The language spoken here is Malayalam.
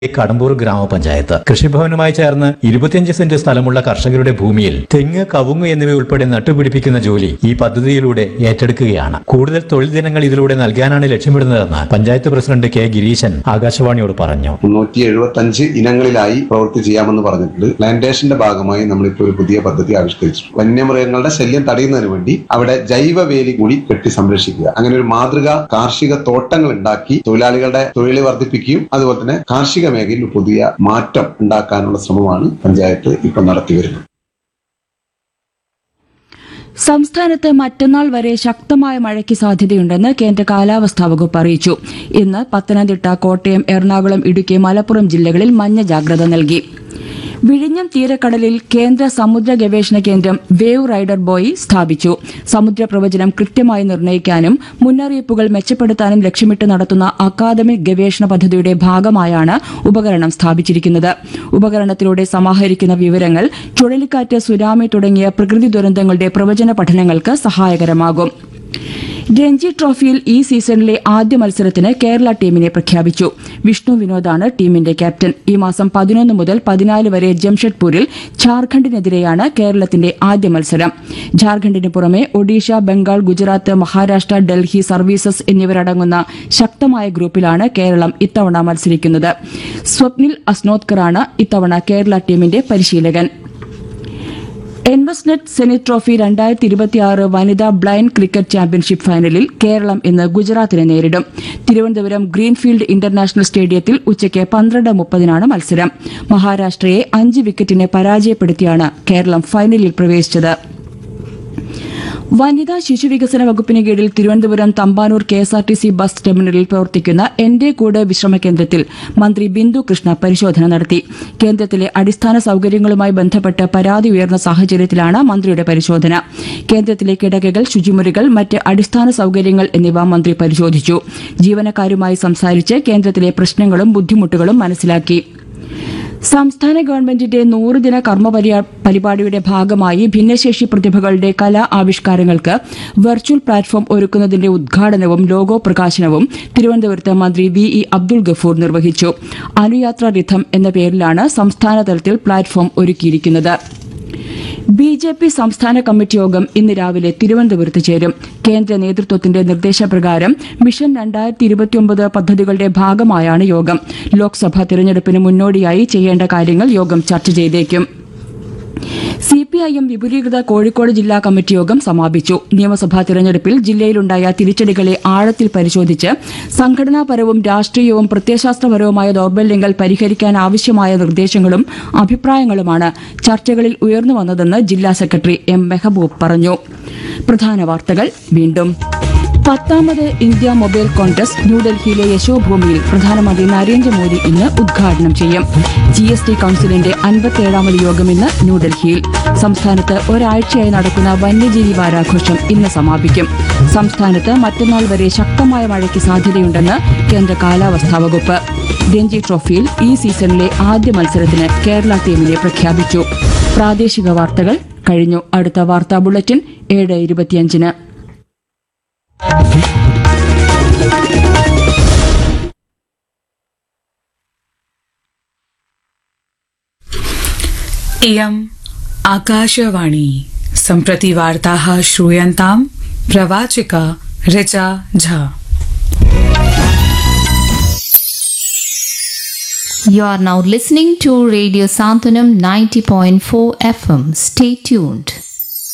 കടമ്പൂർ ഗ്രാമപഞ്ചായത്ത് കൃഷിഭവനുമായി ചേർന്ന് ഇരുപത്തിയഞ്ച് സെന്റ് സ്ഥലമുള്ള കർഷകരുടെ ഭൂമിയിൽ തെങ്ങ് കവുങ്ങ് എന്നിവ ഉൾപ്പെടെ നട്ടുപിടിപ്പിക്കുന്ന ജോലി ഈ പദ്ധതിയിലൂടെ ഏറ്റെടുക്കുകയാണ് കൂടുതൽ തൊഴിൽ ദിനങ്ങൾ ഇതിലൂടെ നൽകാനാണ് ലക്ഷ്യമിടുന്നതെന്ന് പഞ്ചായത്ത് പ്രസിഡന്റ് കെ ഗിരീശൻ ആകാശവാണിയോട് പറഞ്ഞു മുന്നൂറ്റി എഴുപത്തി അഞ്ച് ഇനങ്ങളിലായി പ്രവൃത്തി ചെയ്യാമെന്ന് പറഞ്ഞിട്ടുണ്ട് പ്ലാന്റേഷന്റെ ഭാഗമായി നമ്മളിപ്പോൾ ഒരു പുതിയ പദ്ധതി ആവിഷ്കരിച്ചു വന്യമൃഗങ്ങളുടെ ശല്യം തടയുന്നതിന് വേണ്ടി അവിടെ ജൈവ വേലി കൂടി കെട്ടി സംരക്ഷിക്കുക അങ്ങനെ ഒരു മാതൃക കാർഷിക തോട്ടങ്ങൾ ഉണ്ടാക്കി തൊഴിലാളികളുടെ തൊഴിൽ വർദ്ധിപ്പിക്കുകയും അതുപോലെ തന്നെ കാർഷിക മേഖലയിൽ ഒരു പുതിയ മാറ്റം ഉണ്ടാക്കാനുള്ള ശ്രമമാണ് പഞ്ചായത്ത് ഇപ്പോൾ നടത്തി വരുന്നത് സംസ്ഥാനത്ത് മറ്റന്നാൾ വരെ ശക്തമായ മഴയ്ക്ക് സാധ്യതയുണ്ടെന്ന് കേന്ദ്ര കാലാവസ്ഥാ വകുപ്പ് അറിയിച്ചു ഇന്ന് പത്തനംതിട്ട കോട്ടയം എറണാകുളം ഇടുക്കി മലപ്പുറം ജില്ലകളിൽ മഞ്ഞ ജാഗ്രത നൽകി വിഴിഞ്ഞം തീരക്കടലിൽ കേന്ദ്ര സമുദ്ര ഗവേഷണ കേന്ദ്രം വേവ് റൈഡർ ബോയി സ്ഥാപിച്ചു സമുദ്ര പ്രവചനം കൃത്യമായി നിർണ്ണയിക്കാനും മുന്നറിയിപ്പുകൾ മെച്ചപ്പെടുത്താനും ലക്ഷ്യമിട്ട് നടത്തുന്ന അക്കാദമിക് ഗവേഷണ പദ്ധതിയുടെ ഭാഗമായാണ് ഉപകരണം സ്ഥാപിച്ചിരിക്കുന്നത് ഉപകരണത്തിലൂടെ സമാഹരിക്കുന്ന വിവരങ്ങൾ ചുഴലിക്കാറ്റ് സുനാമി തുടങ്ങിയ പ്രകൃതി ദുരന്തങ്ങളുടെ പ്രവചന പഠനങ്ങൾക്ക് സഹായകരമാകും രഞ്ജി ട്രോഫിയിൽ ഈ സീസണിലെ ആദ്യ മത്സരത്തിന് കേരള ടീമിനെ പ്രഖ്യാപിച്ചു വിഷ്ണു വിനോദാണ് ടീമിന്റെ ക്യാപ്റ്റൻ ഈ മാസം പതിനൊന്ന് മുതൽ പതിനാല് വരെ ജംഷഡ്പൂരിൽ ഝാർഖണ്ഡിനെതിരെയാണ് കേരളത്തിന്റെ ആദ്യ മത്സരം ഝാർഖണ്ഡിന് പുറമെ ഒഡീഷ ബംഗാൾ ഗുജറാത്ത് മഹാരാഷ്ട്ര ഡൽഹി സർവീസസ് എന്നിവരടങ്ങുന്ന ശക്തമായ ഗ്രൂപ്പിലാണ് കേരളം ഇത്തവണ മത്സരിക്കുന്നത് സ്വപ്നിൽ അസ്നോത്കറാണ് ഇത്തവണ കേരള ടീമിന്റെ പരിശീലകൻ എൻവസ്നെറ്റ് സെനിറ്റ് ട്രോഫി രണ്ടായിരത്തി ഇരുപത്തിയാറ് വനിതാ ബ്ലൈൻഡ് ക്രിക്കറ്റ് ചാമ്പ്യൻഷിപ്പ് ഫൈനലിൽ കേരളം ഇന്ന് ഗുജറാത്തിനെ നേരിടും തിരുവനന്തപുരം ഗ്രീൻഫീൽഡ് ഇന്റർനാഷണൽ സ്റ്റേഡിയത്തിൽ ഉച്ചയ്ക്ക് പന്ത്രണ്ട് മുപ്പതിനാണ് മത്സരം മഹാരാഷ്ട്രയെ അഞ്ച് വിക്കറ്റിന് പരാജയപ്പെടുത്തിയാണ് കേരളം ഫൈനലിൽ പ്രവേശിച്ചത് വനിതാ ശിശുവികസന വകുപ്പിന് കീഴിൽ Thiruvananthapuram Thampanoor K S R T C bus ടെർമിനലിൽ പ്രവർത്തിക്കുന്ന എന്റെ കൂട് വിശ്രമ കേന്ദ്രത്തിൽ മന്ത്രി ബിന്ദു കൃഷ്ണ പരിശോധന നടത്തി കേന്ദ്രത്തിലെ അടിസ്ഥാന സൌകര്യങ്ങളുമായി ബന്ധപ്പെട്ട് പരാതി ഉയർന്ന സാഹചര്യത്തിലാണ് മന്ത്രിയുടെ പരിശോധന കേന്ദ്രത്തിലെ കിടകകൾ ശുചിമുറികൾ മറ്റ് അടിസ്ഥാന സൌകര്യങ്ങൾ എന്നിവ മന്ത്രി പരിശോധിച്ചു ജീവനക്കാരുമായി സംസാരിച്ച് കേന്ദ്രത്തിലെ പ്രശ്നങ്ങളും ബുദ്ധിമുട്ടുകളും മനസ്സിലാക്കി സംസ്ഥാന ഗവൺമെന്റിന്റെ നൂറുദിന കർമ്മ പരിയാ- പരിപാടിയുടെ ഭാഗമായി ഭിന്നശേഷി പ്രതിഭകളുടെ കലാ ആവിഷ്കാരങ്ങൾക്ക് വെർച്വൽ പ്ലാറ്റ്ഫോം ഒരുക്കുന്നതിന്റെ ഉദ്ഘാടനവും ലോഗോ പ്രകാശനവും തിരുവനന്തപുരത്ത് മന്ത്രി വി ഇ അബ്ദുൾ ഗഫൂർ നിർവഹിച്ചു അനുയാത്ര റിഥം എന്ന പേരിലാണ് സംസ്ഥാന തലത്തിൽ പ്ലാറ്റ്ഫോം ഒരുക്കിയിരിക്കുന്നത് ബി ജെ പി സംസ്ഥാന കമ്മിറ്റി യോഗം ഇന്ന് രാവിലെ തിരുവനന്തപുരത്ത് ചേരും കേന്ദ്ര നേതൃത്വത്തിന്റെ നിർദ്ദേശപ്രകാരം മിഷൻ രണ്ടായിരത്തി ഇരുപത്തിയൊമ്പത് പദ്ധതികളുടെ ഭാഗമായാണ് യോഗം ലോക്സഭാ തിരഞ്ഞെടുപ്പിന് മുന്നോടിയായി ചെയ്യേണ്ട കാര്യങ്ങൾ യോഗം ചർച്ച ചെയ്തേക്കും സി പി ഐ എം വിപുലീകൃത കോഴിക്കോട് ജില്ലാ കമ്മിറ്റി യോഗം സമാപിച്ചു നിയമസഭാ തിരഞ്ഞെടുപ്പിൽ ജില്ലയിലുണ്ടായ തിരിച്ചടികളെ ആഴത്തിൽ പരിശോധിച്ച് സംഘടനാപരവും രാഷ്ട്രീയവും പ്രത്യയശാസ്ത്രപരവുമായ ദൌർബല്യങ്ങൾ പരിഹരിക്കാൻ ആവശ്യമായ നിർദ്ദേശങ്ങളും അഭിപ്രായങ്ങളുമാണ് ചർച്ചകളിൽ ഉയർന്നു വന്നതെന്ന് ജില്ലാ സെക്രട്ടറി എം മെഹബൂബ് പറഞ്ഞു പ്രധാന വാർത്തകൾ വീണ്ടും പത്താമത് ഇന്ത്യ മൊബൈൽ കോൺഗ്രസ് ന്യൂഡൽഹിയിലെ യശോഭൂമിയിൽ പ്രധാനമന്ത്രി നരേന്ദ്രമോദി ഇന്ന് ഉദ്ഘാടനം ചെയ്യും ജി എസ് ടി കൌൺസിലിന്റെ അൻപത്തിയേഴാമത് യോഗം ഇന്ന് ന്യൂഡൽഹിയിൽ സംസ്ഥാനത്ത് ഒരാഴ്ചയായി നടക്കുന്ന വന്യജീവി വാരാഘോഷം ഇന്ന് സമാപിക്കും സംസ്ഥാനത്ത് മറ്റന്നാൾ വരെ ശക്തമായ മഴയ്ക്ക് സാധ്യതയുണ്ടെന്ന് കേന്ദ്ര കാലാവസ്ഥാ വകുപ്പ് രഞ്ജി ട്രോഫിയിൽ ഈ സീസണിലെ ആദ്യ മത്സരത്തിന് കേരള ടീമിനെ പ്രഖ്യാപിച്ചു പ്രാദേശിക വാർത്തകൾ കഴിഞ്ഞു അടുത്ത വാർത്താ ബുള്ളറ്റിൻ ഏഴ് ഇരുപത്തിയഞ്ചിന് इयम् आकाशवाणी सम्प्रति वार्ताः श्रूयन्ताम् प्रवाचिका Richa Jha You are now listening to Radio Santanam 90.4 FM. Stay tuned.